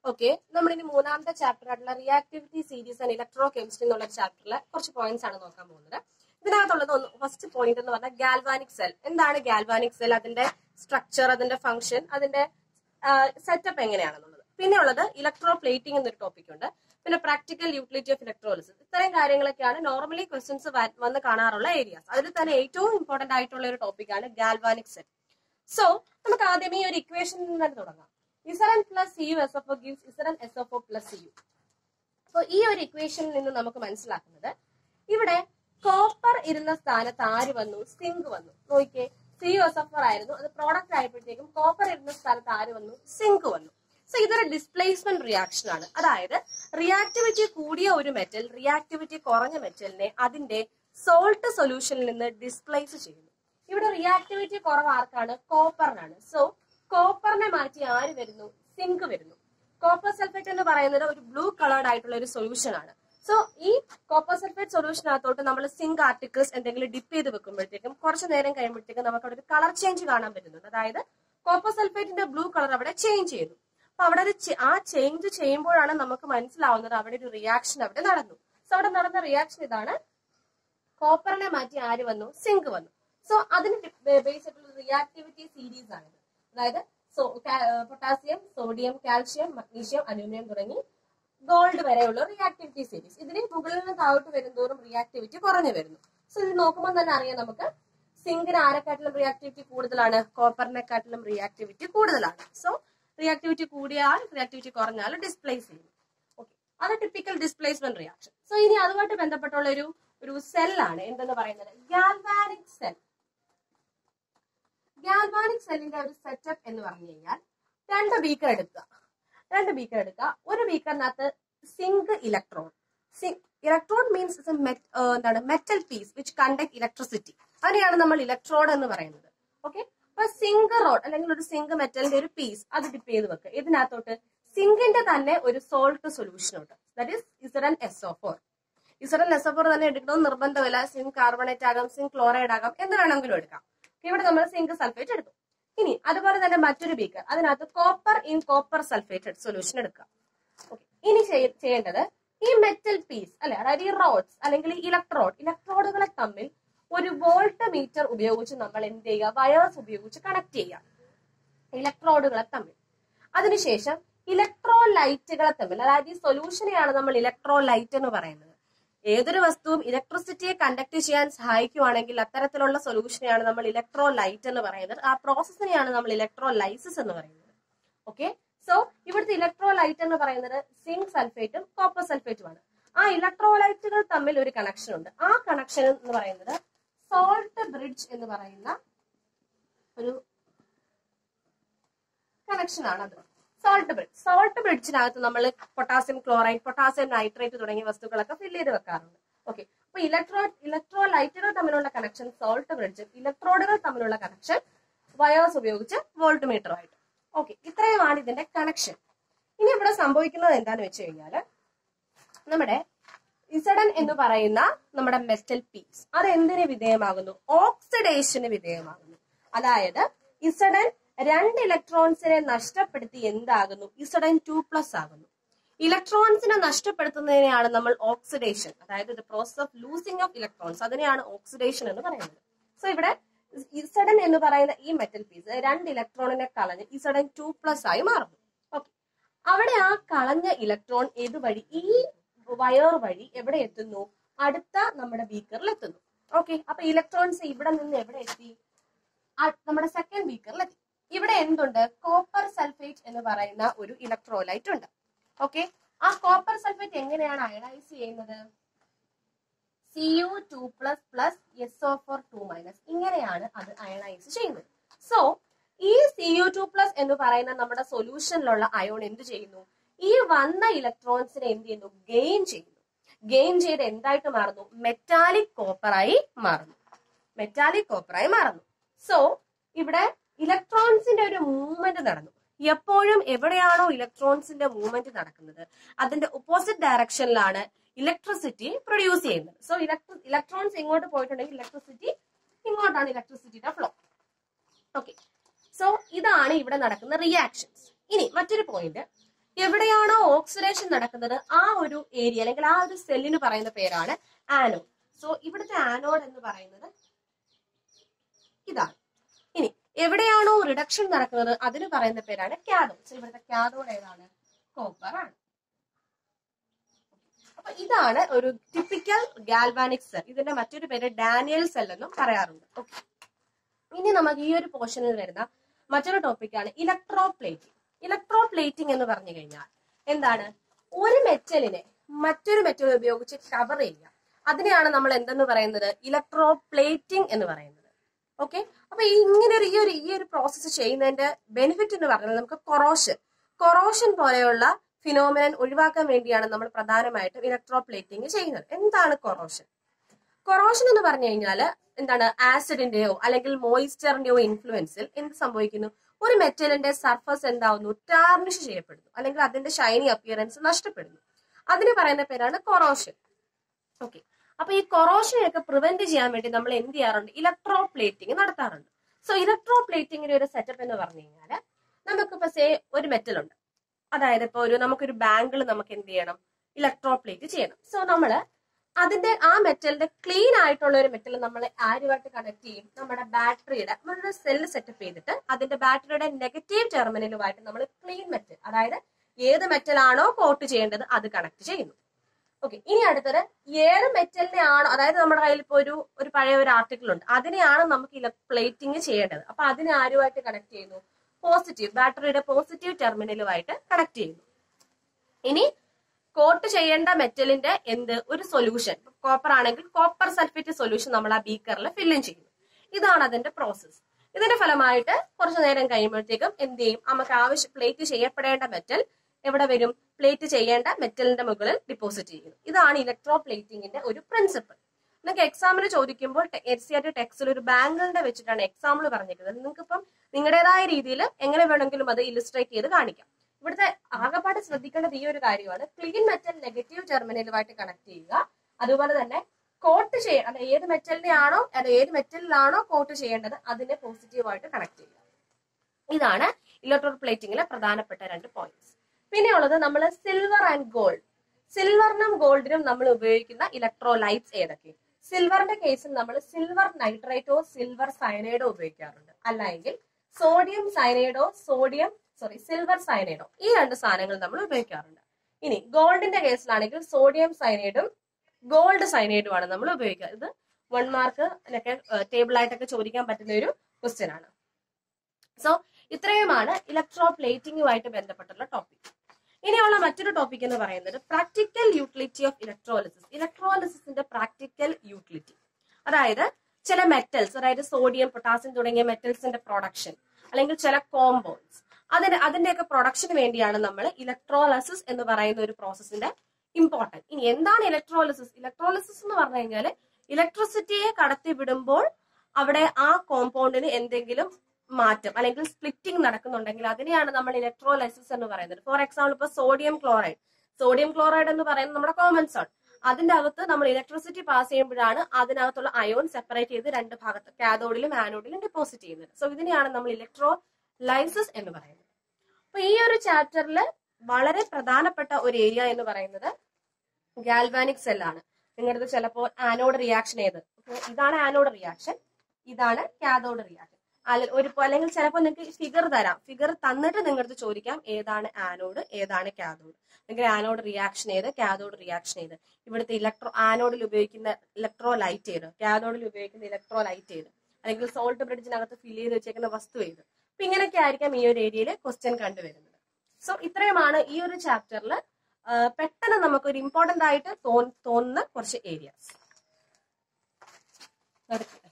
okay നമ്മൾ ഇനി മൂന്നാമത്തെ ചാപ്റ്റർ ആയിട്ടുള്ള reactivity series and electrochemistry എന്നുള്ള ചാപ്റ്ററിലെ കുറച്ച് പോയിന്റ്സ് ആണ് നോക്കാൻ പോകുന്നത് ഇതിനകത്തുള്ളത് ഒന്ന് ഫസ്റ്റ് പോയിന്റ് എന്ന് പറഞ്ഞാൽ ഗാൽവാനിക് സെൽ എന്താണ് ഗാൽവാനിക് സെൽ അതിന്റെ സ്ട്രക്ചർ അതിന്റെ ഫംഗ്ഷൻ അതിന്റെ സെറ്റപ്പ് എങ്ങനെയാണെന്നുള്ളത് പിന്നെ ഉള്ളത് ഇലക്ട്രോ പ്ലേറ്റിംഗ് എന്നൊരു ടോപ്പിക് ഉണ്ട് പിന്നെ പ്രാക്ടിക്കൽ യൂട്ടിലിറ്റി ഓഫ് ഇലക്ട്രോളിസിസ് ഇത്രയും കാര്യങ്ങളൊക്കെയാണ് നോർമലി ക്വസ്റ്റ്യൻസ് വന്ന് കാണാറുള്ള ഏരിയാസ് അതിൽ തന്നെ ഏറ്റവും ഇമ്പോർട്ടന്റ് ആയിട്ടുള്ള ഒരു ടോപ്പിക്കാണ് ഗാൽവാനിക് സെൽ സോ നമുക്ക് ആദ്യം ഈ ഒരു ഇക്വേഷനിൽ നിന്ന് തന്നെ തുടങ്ങാം ഇസറൻ plus C U S F O gives ഇസറൻ S F O plus C U അപ്പൊ ഈ ഒരു ഇക്വേഷനിൽ നിന്ന് നമുക്ക് മനസ്സിലാക്കുന്നത് ഇവിടെ കോപ്പർ ഇരുന്ന സ്ഥാനത്ത് ആര് വന്നു സിങ്ക് വന്നു നോക്കിയേ സി യു എസ് എഫ് ആയിരുന്നു അത് പ്രോഡക്റ്റ് ആയപ്പോഴത്തേക്കും കോപ്പർ ഇരുന്ന സ്ഥലത്ത് ആര് വന്നു സിങ്ക് വന്നു സോ ഇതൊരു ഡിസ്പ്ലേസ്മെന്റ് റിയാക്ഷൻ ആണ് അതായത് റിയാക്ടിവിറ്റി കൂടിയ ഒരു മെറ്റൽ റിയാക്ടിവിറ്റി കുറഞ്ഞ മെറ്റലിനെ അതിന്റെ സോൾട്ട് സൊല്യൂഷനിൽ നിന്ന് ഡിസ്പ്ലേസ് ചെയ്യുന്നു ഇവിടെ റിയാക്ടിവിറ്റി കുറവ് ആർക്കാണ് കോപ്പറിനാണ് സോ കോപ്പറിനെ മാറ്റി ആര് വരുന്നു സിങ്ക് വരുന്നു കോപ്പർ സൾഫേറ്റ് എന്ന് പറയുന്നത് ഒരു ബ്ലൂ കളേർഡ് ആയിട്ടുള്ള ഒരു സൊല്യൂഷൻ ആണ് സോ ഈ കോപ്പർ സൾഫേറ്റ് സൊല്യൂഷനകത്തോട്ട് നമ്മൾ സിങ്ക് ആർട്ടിക്കിൾസ് എന്തെങ്കിലും ഡിപ്പ് ചെയ്ത് വെക്കുമ്പോഴത്തേക്കും കുറച്ച് നേരം കഴിയുമ്പോഴത്തേക്കും നമുക്ക് അവിടെ ഒരു കളർ ചേഞ്ച് കാണാൻ പറ്റുന്നുണ്ട് അതായത് കോപ്പർ സൾഫേറ്റിന്റെ ബ്ലൂ കളർ അവിടെ ചേഞ്ച് ചെയ്തു അപ്പൊ അവിടെ ഒരു ചെ- ആ ചേഞ്ച് ചെയ്യുമ്പോഴാണ് നമുക്ക് മനസ്സിലാവുന്നത് അവിടെ ഒരു റിയാക്ഷൻ അവിടെ നടന്നു സോ അവിടെ നടന്ന റിയാക്ഷൻ ഇതാണ് കോപ്പറിനെ മാറ്റി ആര് വന്നു സിങ്ക് വന്നു സോ അതിന് ബേസ് ആയിട്ടുള്ള റിയാക്ടിവിറ്റി സീരീസ് ആണ് അതായത് potassium sodium calcium magnesium aluminium തുടങ്ങി ഗോൾഡ് വരെയുള്ള റിയാക്ടിവിറ്റി സീരീസ് ഇതിന് മുകളിൽ നിന്ന് താഴോട്ട് വരുന്തോറും റിയാക്ടിവിറ്റി കുറഞ്ഞു വരുന്നു സോ ഇത് നോക്കുമ്പോൾ തന്നെ അറിയാം നമുക്ക് സിങ്കിന് ആരെക്കാട്ടിലും റിയാക്ടിവിറ്റി കൂടുതലാണ് കോപ്പറിനെക്കാട്ടിലും റിയാക്ടിവിറ്റി കൂടുതലാണ് സോ റിയാക്ടിവിറ്റി കൂടിയാൽ റിയാക്ടിവിറ്റി കുറഞ്ഞാൽ ഡിസ്പ്ലേസ് ചെയ്യും ഓക്കെ അത് ടിപ്പിക്കൽ ഡിസ്പ്ലേസ്മെന്റ് റിയാക്ഷൻ സോ ഇനി അതുമായിട്ട് ബന്ധപ്പെട്ടുള്ള ഒരു ഒരു സെല്ലാണ് എന്തെന്ന് പറയുന്നത് ഗാൽവാനിക് സെൽ ഗാൽവാനിക് സെല്ലിന്റെ ഒരു സെറ്റപ്പ് എന്ന് പറഞ്ഞു കഴിഞ്ഞാൽ രണ്ട് ബീക്കർ എടുക്കുക രണ്ട് ബീക്കർ എടുക്കുക ഒരു ബീക്കറിനകത്ത് സിങ്ക് ഇലക്ട്രോൺ ഇലക്ട്രോൺ മീൻസ് എന്താണ് metal piece which conduct electricity അതിനെയാണ് നമ്മൾ ഇലക്ട്രോഡ് എന്ന് പറയുന്നത് ഓക്കെ അപ്പൊ സിങ്ക് റോഡ് അല്ലെങ്കിൽ ഒരു സിങ്ക് മെറ്റലിന്റെ ഒരു പീസ് അത് ഡിപ്പ് ചെയ്ത് വെക്കുക ഇതിനകത്തോട്ട് സിങ്കിന്റെ തന്നെ ഒരു സോൾട്ട് സൊല്യൂഷൻ ഉണ്ട് ദാറ്റ് ഇസ് ഇസറൻ എസ് ഒ ഫോർ ഇസറൻ എസ് ഒ ഫോർ തന്നെ എടുക്കണമെന്ന് നിർബന്ധമില്ല സിങ്ക് കാർബണേറ്റ് ആകാം സിങ്ക് ക്ലോറൈഡ് ആകാം എന്ത് വേണമെങ്കിലും എടുക്കാം ഇവിടെ നമ്മൾ സിങ്ക് സൾഫേറ്റ് എടുത്തു ഇനി അതുപോലെ തന്നെ മറ്റൊരു ബീക്കർ അതിനകത്ത് copper in copper sulphated solution എടുക്കുക ഓക്കെ ഇനി ചെയ്യ- ചെയ്യേണ്ടത് ഈ മെറ്റൽ പീസ് അല്ലെ അതായത് ഈ റോഡ്സ് അല്ലെങ്കിൽ ഈ ഇലക്ട്രോഡ് ഇലക്ട്രോഡുകളെ തമ്മിൽ ഒരു വോൾട്ട് മീറ്റർ ഉപയോഗിച്ച് നമ്മൾ എന്ത് ചെയ്യുക വയേഴ്സ് ഉപയോഗിച്ച് കണക്ട് ചെയ്യുക ഇലക്ട്രോഡുകളെ തമ്മിൽ അതിനുശേഷം ഇലക്ട്രോലൈറ്റുകളെ തമ്മിൽ അതായത് ഈ സൊല്യൂഷനെയാണ് നമ്മൾ ഇലക്ട്രോലൈറ്റ് എന്ന് പറയുന്നത് ഏതൊരു വസ്തുവും ഇലക്ട്രിസിറ്റിയെ കണ്ടക്ട് ചെയ്യാൻ സഹായിക്കുവാണെങ്കിൽ അത്തരത്തിലുള്ള സൊല്യൂഷനെയാണ് നമ്മൾ ഇലക്ട്രോലൈറ്റ് എന്ന് പറയുന്നത് ആ പ്രോസസ്സിനെയാണ് നമ്മൾ ഇലക്ട്രോലൈസിസ് എന്ന് പറയുന്നത് ഓക്കെ സോ ഇവിടുത്തെ ഇലക്ട്രോലൈറ്റ് എന്ന് പറയുന്നത് സിങ്ക് സൾഫേറ്റും കോപ്പർ സൾഫേറ്റുമാണ് ആ ഇലക്ട്രോലൈറ്റുകൾ തമ്മിൽ ഒരു കണക്ഷൻ ഉണ്ട് ആ കണക്ഷൻ എന്ന് പറയുന്നത് സോൾട്ട് ബ്രിഡ്ജ് എന്ന് പറയുന്ന ഒരു കണക്ഷൻ ആണ് അത് സോൾട്ട് ബ്രിഡ്ജ് സോൾട്ട് ബ്രിഡ്ജിനകത്ത് നമ്മൾ പൊട്ടാസ്യം ക്ലോറൈഡ് പൊട്ടാസ്യം നൈട്രേറ്റ് തുടങ്ങിയ വസ്തുക്കളൊക്കെ ഫില്ല് ചെയ്ത് വെക്കാറുണ്ട് ഓക്കെ അപ്പൊ ഇലക്ട്രോ ഇലക്ട്രോലൈറ്റുകൾ തമ്മിലുള്ള കണക്ഷൻ സോൾട്ട് ബ്രിഡ്ജ് ഇലക്ട്രോഡുകൾ തമ്മിലുള്ള കണക്ഷൻ വയേഴ്സ് ഉപയോഗിച്ച് വോൾട്ട് മീറ്ററുമായിട്ട് ഓക്കെ ഇത്രയുമാണ് ഇതിന്റെ കണക്ഷൻ ഇനി ഇവിടെ സംഭവിക്കുന്നത് എന്താന്ന് വെച്ച് കഴിഞ്ഞാല് നമ്മുടെ ഇസഡൻ എന്ന് പറയുന്ന നമ്മുടെ മെറ്റൽ പീസ് അത് എന്തിന് വിധേയമാകുന്നു ഓക്സിഡേഷന് വിധേയമാകുന്നു അതായത് ഇസഡൻ രണ്ട് ഇലക്ട്രോൺസിനെ നഷ്ടപ്പെടുത്തി എന്താകുന്നു ഇസഡൻ ടു പ്ലസ് ആകുന്നു ഇലക്ട്രോൺസിനെ നഷ്ടപ്പെടുത്തുന്നതിനെയാണ് നമ്മൾ ഓക്സിഡേഷൻ അതായത് the process of losing of electrons അതിനെയാണ് ഓക്സിഡേഷൻ എന്ന് പറയുന്നത് സോ ഇവിടെ ഇസഡൻ എന്ന് പറയുന്ന ഈ മെറ്റൽ പീസ് രണ്ട് ഇലക്ട്രോണിനെ കളഞ്ഞ് ഇസഡൻ ടു പ്ലസ് ആയി മാറുന്നു ഓക്കെ അവിടെ ആ കളഞ്ഞ ഇലക്ട്രോൺ ഏതുവഴി ഈ വയർ വഴി എവിടെ എത്തുന്നു അടുത്ത നമ്മുടെ ബീക്കറിൽ എത്തുന്നു ഓക്കെ അപ്പൊ ഇലക്ട്രോൺസ് ഇവിടെ നിന്ന് എവിടെ എത്തി ആ- നമ്മുടെ സെക്കൻഡ് ബീക്കറിൽ എത്തി ഇവിടെ എന്തുണ്ട് കോപ്പർ സൾഫേറ്റ് എന്ന് പറയുന്ന ഒരു ഇലക്ട്രോലൈറ്റ് ഉണ്ട് ഓക്കെ ആ കോപ്പർ സൾഫേറ്റ് എങ്ങനെയാണ് അയണൈസ് ചെയ്യുന്നത് C U two plus plus S O four two minus ഇങ്ങനെയാണ് അത് അയണൈസ് ചെയ്യുന്നത് സോ ഈ സി യു ടു പ്ലസ് എന്ന് പറയുന്ന നമ്മുടെ സൊല്യൂഷനിലുള്ള അയോൺ എന്ത് ചെയ്യുന്നു ഈ വന്ന ഇലക്ട്രോൺസിനെ എന്ത് ചെയ്യുന്നു ഗെയിൻ ചെയ്യുന്നു ഗെയിൻ ചെയ്ത് എന്തായിട്ട് മാറുന്നു മെറ്റാലിക് കോപ്പറായി മാറുന്നു മെറ്റാലിക് കോപ്പറായി മാറുന്നു സോ ഇവിടെ ഇലക്ട്രോൺസിന്റെ ഒരു മൂവ്മെന്റ് നടന്നു എപ്പോഴും എവിടെയാണോ ഇലക്ട്രോൺസിന്റെ മൂവ്മെന്റ് നടക്കുന്നത് അതിന്റെ ഓപ്പോസിറ്റ് ഡയറക്ഷനിലാണ് ഇലക്ട്രിസിറ്റി പ്രൊഡ്യൂസ് ചെയ്യുന്നത് സോ ഇലക്ട്രി ഇലക്ട്രോൺസ് ഇങ്ങോട്ട് പോയിട്ടുണ്ടെങ്കിൽ ഇലക്ട്രിസിറ്റി ഇങ്ങോട്ടാണ് ഇലക്ട്രിസിറ്റിയുടെ ഫ്ലോ ഓക്കെ സോ ഇതാണ് ഇവിടെ നടക്കുന്ന റിയാക്ഷൻസ് ഇനി മറ്റൊരു പോയിന്റ് എവിടെയാണോ ഓക്സിഡേഷൻ നടക്കുന്നത് ആ ഒരു ഏരിയ അല്ലെങ്കിൽ ആ ഒരു സെല്ലിന് പറയുന്ന പേരാണ് ആനോഡ് സോ ഇവിടുത്തെ ആനോഡ് എന്ന് പറയുന്നത് ഇതാണ് ഇനി എവിടെയാണോ റിഡക്ഷൻ നടക്കുന്നത് അതിന് പറയുന്ന പേരാണ് കാഥോഡ് സോ ഇവിടുത്തെ കാഥോഡ് ഏതാണ് കോപ്പർ ആണ് അപ്പൊ ഇതാണ് ഒരു ടിപ്പിക്കൽ ഗാൽവാനിക് സെൽ ഇതിന്റെ മറ്റൊരു പേര് ഡാനിയൽ സെൽ എന്നും പറയാറുണ്ട് ഓക്കെ ഇനി നമുക്ക് ഈ ഒരു പോർഷനിൽ വരുന്ന മറ്റൊരു ടോപ്പിക്കാണ് ഇലക്ട്രോ പ്ലേറ്റിംഗ് ഇലക്ട്രോ പ്ലേറ്റിംഗ് എന്ന് പറഞ്ഞു കഴിഞ്ഞാൽ എന്താണ് ഒരു മെറ്റലിനെ മറ്റൊരു മെറ്റൽ ഉപയോഗിച്ച് കവർ ചെയ്യുക അതിനെയാണ് നമ്മൾ എന്തെന്ന് പറയുന്നത് ഇലക്ട്രോ പ്ലേറ്റിംഗ് എന്ന് പറയുന്നത് ഓക്കെ അപ്പൊ ഈ ഇങ്ങനെ ഒരു ഈ ഒരു ഈ ഒരു പ്രോസസ്സ് ചെയ്യുന്നതിന്റെ ബെനിഫിറ്റ് എന്ന് പറഞ്ഞാൽ നമുക്ക് കൊറോഷൻ കൊറോഷൻ പോലെയുള്ള ഫിനോമിനൻ ഒഴിവാക്കാൻ വേണ്ടിയാണ് നമ്മൾ പ്രധാനമായിട്ടും ഇലക്ട്രോ പ്ലേറ്റിംഗ് ചെയ്യുന്നത് എന്താണ് കൊറോഷൻ കൊറോഷൻ എന്ന് പറഞ്ഞു കഴിഞ്ഞാൽ എന്താണ് ആസിഡിന്റെയോ അല്ലെങ്കിൽ മോയിസ്ചറിന്റെയോ ഇൻഫ്ലുവൻസിൽ എന്ത് സംഭവിക്കുന്നു ഒരു മെറ്റലിന്റെ സർഫസ് എന്താവുന്നു ടാർണിഷ് ചെയ്യപ്പെടുന്നു അല്ലെങ്കിൽ അതിന്റെ ഷൈനി അപ്പിയറൻസ് നഷ്ടപ്പെടുന്നു അതിന് പറയുന്ന പേരാണ് കൊറോഷൻ ഓക്കെ അപ്പൊ ഈ കൊറോഷനെയൊക്കെ പ്രിവെന്റ് ചെയ്യാൻ വേണ്ടി നമ്മൾ എന്ത് ചെയ്യാറുണ്ട് ഇലക്ട്രോ പ്ലേറ്റിംഗ് നടത്താറുണ്ട് സോ ഇലക്ട്രോ പ്ലേറ്റിംഗിന്റെ ഒരു സെറ്റപ്പ് എന്ന് പറഞ്ഞു കഴിഞ്ഞാല് നമുക്കിപ്പോ സേ ഒരു മെറ്റൽ ഉണ്ട് അതായത് ഇപ്പൊ ഒരു നമുക്കൊരു ബാങ്കിൾ നമുക്ക് എന്ത് ചെയ്യണം ഇലക്ട്രോ പ്ലേറ്റ് ചെയ്യണം സോ നമ്മള് അതിന്റെ ആ മെറ്റലിന്റെ ക്ലീൻ ആയിട്ടുള്ള ഒരു മെറ്റൽ നമ്മൾ ആരുമായിട്ട് കണക്ട് ചെയ്യും നമ്മുടെ ബാറ്ററിയുടെ നമ്മളൊരു സെല്ല് സെറ്റപ്പ് ചെയ്തിട്ട് അതിന്റെ ബാറ്ററിയുടെ നെഗറ്റീവ് ടെർമിനലുമായിട്ട് നമ്മൾ ക്ലീൻ മെറ്റൽ അതായത് ഏത് മെറ്റൽ ആണോ കോട്ട് ചെയ്യേണ്ടത് അത് കണക്ട് ചെയ്യുന്നു ഓക്കെ ഇനി അടുത്തത് ഏത് മെറ്റലിനെ ആണോ അതായത് നമ്മുടെ കയ്യിൽ ഇപ്പോൾ ഒരു ഒരു പഴയ ഒരു ആർട്ടിക്കിൾ ഉണ്ട് അതിനെയാണ് നമുക്ക് പ്ലേറ്റിംഗ് ചെയ്യേണ്ടത് അപ്പൊ അതിനെ ആരുമായിട്ട് കണക്ട് ചെയ്യുന്നു പോസിറ്റീവ് ബാറ്ററിയുടെ പോസിറ്റീവ് ടെർമിനലുമായിട്ട് കണക്ട് ചെയ്യുന്നു ഇനി കോട്ട് ചെയ്യേണ്ട മെറ്റലിന്റെ എന്ത് ഒരു സൊല്യൂഷൻ കോപ്പർ ആണെങ്കിൽ കോപ്പർ സൾഫേറ്റ് സൊല്യൂഷൻ നമ്മൾ ആ ബീക്കറിൽ ഫില്ലും ചെയ്യുന്നു ഇതാണ് അതിന്റെ പ്രോസസ്സ് ഇതിന്റെ ഫലമായിട്ട് കുറച്ചു നേരം കഴിയുമ്പോഴത്തേക്കും എന്ത് ചെയ്യും നമുക്ക് ആവശ്യം പ്ലേറ്റ് ചെയ്യപ്പെടേണ്ട മെറ്റൽ എവിടെ വരും പ്ലേറ്റ് ചെയ്യേണ്ട മെറ്റലിന്റെ മുകളിൽ ഡിപ്പോസിറ്റ് ചെയ്യുന്നു ഇതാണ് ഇലക്ട്രോ പ്ലേറ്റിംഗിന്റെ ഒരു പ്രിൻസിപ്പിൾ നിങ്ങൾക്ക് എക്സാമിന് ചോദിക്കുമ്പോൾ എസ് സി ആർ ടി ടെക്സ്റ്റിൽ ഒരു ബാങ്കിളിന്റെ വെച്ചിട്ടാണ് എക്സാമ്പിൾ പറഞ്ഞിരിക്കുന്നത് നിങ്ങൾക്ക് ഇപ്പം നിങ്ങളുടേതായ രീതിയിൽ എങ്ങനെ വേണമെങ്കിലും അത് ഇലിസ്ട്രേറ്റ് ചെയ്ത് കാണിക്കാം ഇവിടുത്തെ ആകെപ്പാട് ശ്രദ്ധിക്കേണ്ടത് ഈ ഒരു കാര്യമാണ് ക്ലീൻ മെറ്റൽ നെഗറ്റീവ് ടെർമിനലുമായിട്ട് കണക്ട് ചെയ്യുക അതുപോലെ തന്നെ കോട്ട് ചെയ്യ അല്ല ഏത് മെറ്റലിനെ ആണോ അല്ല ഏത് മെറ്റലിലാണോ കോട്ട് ചെയ്യേണ്ടത് അതിനെ പോസിറ്റീവായിട്ട് കണക്ട് ചെയ്യുക ഇതാണ് ഇലക്ട്രോ പ്ലേറ്റിംഗിലെ പ്രധാനപ്പെട്ട രണ്ട് പോയിന്റ്സ് പിന്നെയുള്ളത് നമ്മൾ സിൽവർ ആൻഡ് ഗോൾഡ് സിൽവറിനും ഗോൾഡിനും നമ്മൾ ഉപയോഗിക്കുന്ന ഇലക്ട്രോലൈറ്റ്സ് ഏതൊക്കെ സിൽവറിന്റെ കേസിൽ നമ്മൾ സിൽവർ നൈട്രേറ്റോ സിൽവർ സയനൈഡോ ഉപയോഗിക്കാറുണ്ട് അല്ലെങ്കിൽ സോഡിയം സയനൈഡോ സോഡിയം സോറി സിൽവർ സയനൈഡോ ഈ രണ്ട് സാധനങ്ങൾ നമ്മൾ ഉപയോഗിക്കാറുണ്ട് ഇനി ഗോൾഡിന്റെ കേസിലാണെങ്കിൽ സോഡിയം സയനൈഡും ഗോൾഡ് സയനൈഡും ആണ് നമ്മൾ ഉപയോഗിക്കുക ഇത് വൺ മാർക്ക് ടേബിൾ ആയിട്ടൊക്കെ ചോദിക്കാൻ പറ്റുന്ന ഒരു ക്വസ്റ്റ്യൻ ആണ് സോ ഇത്രയുമാണ് ഇലക്ട്രോ പ്ലേറ്റിംഗുമായിട്ട് ബന്ധപ്പെട്ടുള്ള ടോപ്പിക് ഇനിയുള്ള മറ്റൊരു ടോപ്പിക് എന്ന് പറയുന്നത് പ്രാക്ടിക്കൽ യൂട്ടിലിറ്റി ഓഫ് ഇലക്ട്രോലിസിസ് ഇലക്ട്രോലിസിന്റെ പ്രാക്ടിക്കൽ യൂട്ടിലിറ്റി അതായത് ചില മെറ്റൽസ് അതായത് സോഡിയം പൊട്ടാസ്യം തുടങ്ങിയ മെറ്റൽസിന്റെ പ്രൊഡക്ഷൻ അല്ലെങ്കിൽ ചില കോമ്പൗണ്ട്സ് അതിന്റെ അതിന്റെയൊക്കെ പ്രൊഡക്ഷന് വേണ്ടിയാണ് നമ്മൾ ഇലക്ട്രോലസിസ് എന്ന് പറയുന്ന ഒരു പ്രോസസ്സിന്റെ ഇമ്പോർട്ടന്റ് ഇനി എന്താണ് ഇലക്ട്രോലിസിസ് ഇലക്ട്രോലിസിസ് എന്ന് പറഞ്ഞു കഴിഞ്ഞാൽ ഇലക്ട്രിസിറ്റിയെ കടത്തി വിടുമ്പോൾ അവിടെ ആ കോമ്പൗണ്ടിന് എന്തെങ്കിലും മാറ്റം അല്ലെങ്കിൽ സ്പ്ലിറ്റിംഗ് നടക്കുന്നുണ്ടെങ്കിൽ അതിനെയാണ് നമ്മൾ ഇലക്ട്രോലൈസിസ് എന്ന് പറയുന്നത് ഫോർ എക്സാമ്പിൾ ഇപ്പൊ സോഡിയം ക്ലോറൈഡ് സോഡിയം ക്ലോറൈഡ് എന്ന് പറയുന്നത് നമ്മുടെ കോമൺ സോൺ അതിന്റെ അകത്ത് നമ്മൾ ഇലക്ട്രിസിറ്റി പാസ് ചെയ്യുമ്പോഴാണ് അതിനകത്തുള്ള അയോൺ സെപ്പറേറ്റ് ചെയ്ത് രണ്ട് ഭാഗത്ത് കാഥോഡിലും ആനോഡിലും ഡെപ്പോസിറ്റ് ചെയ്യുന്നത് സോ ഇതിനെയാണ് നമ്മൾ ഇലക്ട്രോ ലൈസിസ് എന്ന് പറയുന്നത് അപ്പൊ ഈ ഒരു ചാപ്റ്ററിൽ വളരെ പ്രധാനപ്പെട്ട ഒരു ഏരിയ എന്ന് പറയുന്നത് ഗാൽവാനിക് സെല്ലാണ് നിങ്ങളുടെ ചിലപ്പോൾ ആനോഡ് റിയാക്ഷൻ ഏത് അപ്പൊ ഇതാണ് ആനോഡ് റിയാക്ഷൻ ഇതാണ് കാഥോഡ് റിയാക്ഷൻ അല്ല ഒരു അല്ലെങ്കിൽ ചിലപ്പോൾ നിങ്ങൾക്ക് ഫിഗർ തരാം ഫിഗർ തന്നിട്ട് നിങ്ങൾക്ക് ചോദിക്കാം ഏതാണ് ആനോഡ് ഏതാണ് കാഥോഡ് അല്ലെങ്കിൽ ആനോഡ് റിയാക്ഷൻ ഏത് കാഥോഡ് റിയാക്ഷൻ ഏത് ഇവിടുത്തെ ഇലക്ട്രോ ആനോഡിൽ ഉപയോഗിക്കുന്ന ഇലക്ട്രോ ലൈറ്റ് ഏത് കാഥോഡിൽ ഉപയോഗിക്കുന്ന ഇലക്ട്രോ ലൈറ്റ് ഏത് അല്ലെങ്കിൽ സോൾട്ട് ബ്രിഡ്ജിനകത്ത് ഫിൽ ചെയ്ത് വെച്ചേക്കുന്ന വസ്തു ഏത് അപ്പൊ ഇങ്ങനെയൊക്കെ ആയിരിക്കാം ഈ ഒരു ഏരിയയിൽ ക്വസ്റ്റ്യൻ കണ്ടുവരുന്നത് സോ ഇത്രയുമാണ് ഈ ഒരു ചാപ്റ്ററിൽ പെട്ടെന്ന് നമുക്ക് ഒരു ഇമ്പോർട്ടന്റ് ആയിട്ട് തോന്നുന്ന കുറച്ച് ഏരിയാസ്